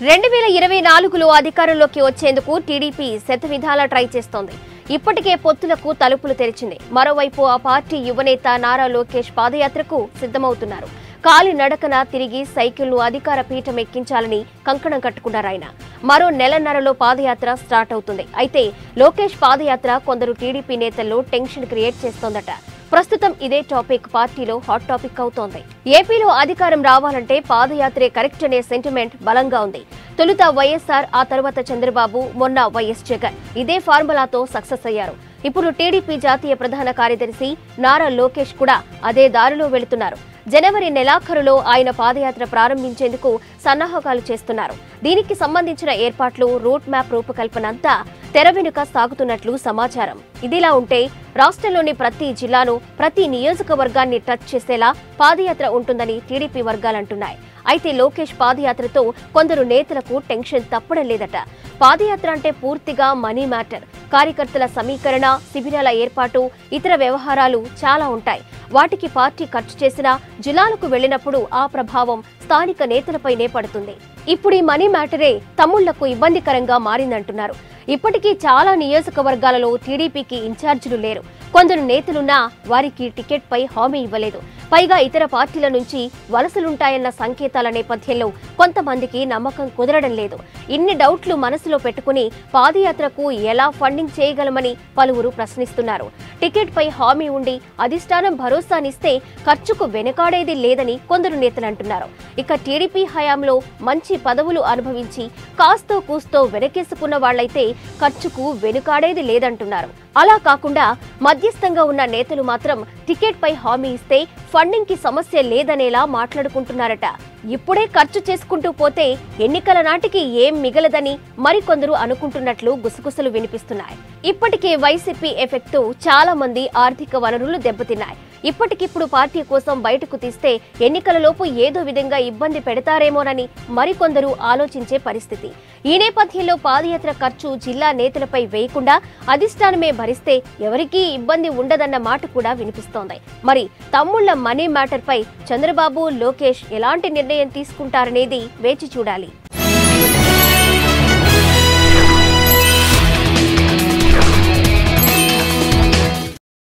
రెండు వేల ఇరవై నాలుగులో అధికారంలోకి వచ్చేందుకు టీడీపీ శతవిధాలా ట్రై చేస్తోంది ఇప్పటికే పొత్తులకు తలుపులు తెరిచింది మరోవైపు ఆ పార్టీ యువనేత నారా లోకేష్ పాదయాత్రకు సిద్ధమవుతున్నారు కాలి నడకన తిరిగి సైకిల్ను అధికార పీఠం ఎక్కించాలని కంకణం కట్టుకున్నారు ఆయన మరో నెలన్నరలో పాదయాత్ర స్టార్ట్ అవుతుంది అయితే లోకేష్ పాదయాత్ర కొందరు టీడీపీ నేతల్లో టెన్షన్ క్రియేట్ చేస్తోందట ప్రస్తుతం ఇదే టాపిక్ పార్టీలో హాట్ టాపిక్ అవుతోంది ఏపీలో అధికారం రావాలంటే పాదయాత్రే కరెక్ట్ అనే సెంటిమెంట్ బలంగా ఉంది తొలుత వైఎస్ఆర్ ఆ తర్వాత చంద్రబాబు మొన్న వైఎస్ జగన్ ఇదే ఫార్ములాతో సక్సెస్ అయ్యారు ఇప్పుడు టీడీపీ జాతీయ ప్రధాన కార్యదర్శి నారా లోకేష్ కూడా అదే దారిలో వెళుతున్నారు జనవరి నెలాఖరులో ఆయన పాదయాత్ర ప్రారంభించేందుకు సన్నాహకాలు చేస్తున్నారు దీనికి సంబంధించిన ఏర్పాట్లు రూట్ మ్యాప్ రూపకల్పన అంతా తెర వెనుక సాగుతున్నట్లు సమాచారం ఇదిలా ఉంటే రాష్ట్రంలోని ప్రతి జిల్లాను ప్రతి నియోజకవర్గాన్ని టచ్ చేసేలా పాదయాత్ర ఉంటుందని టీడీపీ వర్గాలంటున్నాయి అయితే లోకేష్ పాదయాత్రతో కొందరు నేతలకు టెన్షన్ తప్పడం లేదట పాదయాత్ర అంటే పూర్తిగా మనీ మ్యాటర్ కార్యకర్తల సమీకరణ శిబిరాల ఏర్పాటు ఇతర వ్యవహారాలు చాలా ఉంటాయి వాటికి పార్టీ ఖర్చు చేసినా జిల్లాలకు వెళ్లినప్పుడు ఆ ప్రభావం స్థానిక నేతలపైనే పడుతుంది ఇప్పుడు ఈ మనీ మ్యాటరే తమ్ముళ్లకు ఇబ్బందికరంగా మారిందంటున్నారు ఇప్పటికీ చాలా నియోజకవర్గాలలో టీడీపీకి ఇన్ఛార్జీలు లేరు కొందరు నేతలున్నా వారికి టికెట్ పై హామీ ఇవ్వలేదు పైగా ఇతర పార్టీల నుంచి వలసలుంటాయన్న సంకేతాల నేపథ్యంలో కొంతమందికి నమ్మకం కుదరడం లేదు ఇన్ని డౌట్లు మనసులో పెట్టుకుని పాదయాత్రకు ఎలా ఫండింగ్ చేయగలమని పలువురు ప్రశ్నిస్తున్నారు టికెట్ పై హామీ ఉండి అధిష్టానం భరోసానిస్తే ఖర్చుకు వెనకాడేది లేదని కొందరు నేతలు అంటున్నారు ఇక టీడీపీ హయాంలో మంచి పదవులు అనుభవించి కాస్తో కూస్తో వెనకేసుకున్న వాళ్లైతే ఖర్చుకు వెనుకాడేది లేదంటున్నారు అలా కాకుండా మధ్యస్థంగా ఉన్న నేతలు మాత్రం టికెట్ పై హామీ ఇస్తే ఫండింగ్ కి సమస్య లేదనేలా మాట్లాడుకుంటున్నారట ఇప్పుడే ఖర్చు చేసుకుంటూ పోతే ఎన్నికల నాటికి ఏం మిగలదని మరికొందరు అనుకుంటున్నట్లు గుసగుసలు వినిపిస్తున్నాయి ఇప్పటికే వైసీపీ ఎఫెక్ట్ చాలా మంది ఆర్థిక వనరులు దెబ్బతిన్నాయి ఇప్పటికిప్పుడు పార్టీ కోసం బయటకు తీస్తే ఎన్నికలలోపు ఏదో విధంగా ఇబ్బంది పెడతారేమోనని మరికొందరు ఆలోచించే పరిస్థితి ఈ నేపథ్యంలో పాదయాత్ర ఖర్చు జిల్లా నేతలపై వేయకుండా అధిష్టానమే భరిస్తే ఎవరికీ ఇబ్బంది ఉండదన్న మాట కూడా వినిపిస్తోంది మరి తమ్ముళ్ల మనీ మ్యాటర్ పై చంద్రబాబు లోకేష్ ఎలాంటి నిర్ణయం తీసుకుంటారనేది వేచి చూడాలి